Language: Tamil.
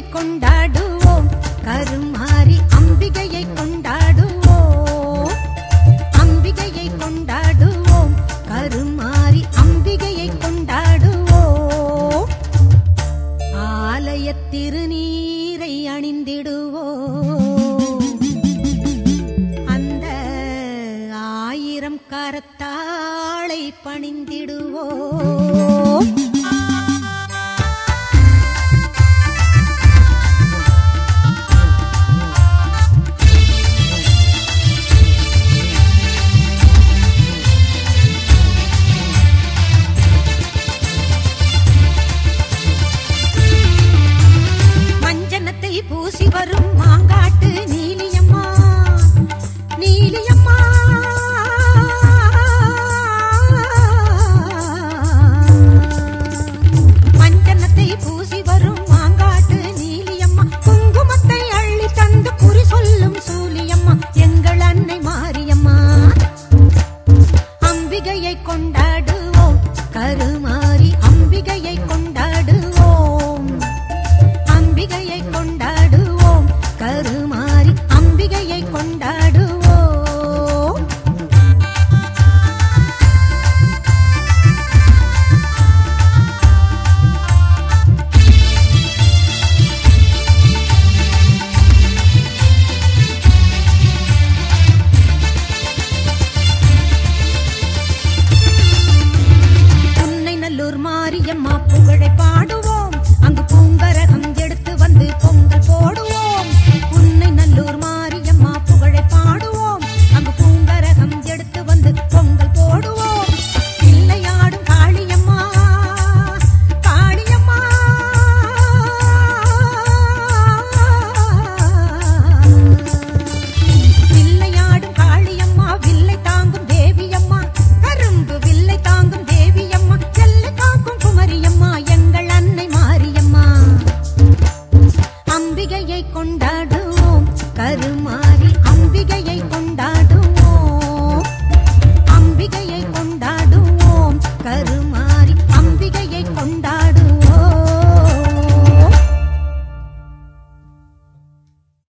கொண்டாடுவோம் கருமாரி அம்பிகையை கொண்டாடுவோம் அம்பிகையை கொண்டாடுவோம் கருமாரி அம்பிகையை கொண்டாடுவோம் ஆலய திருநீரை அணிந்திடுவோம் அந்த ஆயிரம் கரத்தாளை பணிந்திடுவோம் மஞ்சனத்தை பூசி வரும் மாங்காட்டு நீலியம்மா நீலியம்மா மஞ்சனத்தை பூசி வரும் மாங்காட்டு நீலியம்மா குங்குமத்தை அள்ளி தந்து குறி சொல்லும் சூலியம்மா எங்கள் அன்னை மாரியம்மா அம்பிகையை கொண்டாடுவோம் கருமாரி அம்பிகையை கொண்டாடுவோம் அம்பிகையை கொண்டாடுவோம் கருமாரி அம்பிகையை கொண்டாடுவோம் உன்னை நல்லூர் மாரியம்மா புகழை பாடுவோம் அங்கு பூங்கரகம் எடுத்து வந்து பொங்கல் போடுவோம் உன்னை நல்லூர் மாரியம்மா புகழை பாடுவோம் அங்கு பூங்கரகம் எடுத்து வந்து பொங்கல் போடுவோம் பிள்ளையாடும் காளியம்மா காளியம்மா வில்லையாடும் காளியம்மா வில்லை தாங்கும் தேவியம்மா கரும்பு வில்லை தாங்கும் தேவியம்மா எல்லை காக்கும் குமரியம்மா எங்கள் அன்னை மாரியம்மா அம்பிகையை கொண்டாடுவோம் கருமாரி அம்பிகையை கொண்டாடுவோம் அம்பிகையை கொண்டாடுவோம் கருமாரி அம்பிகையை கொண்டாடுவோம்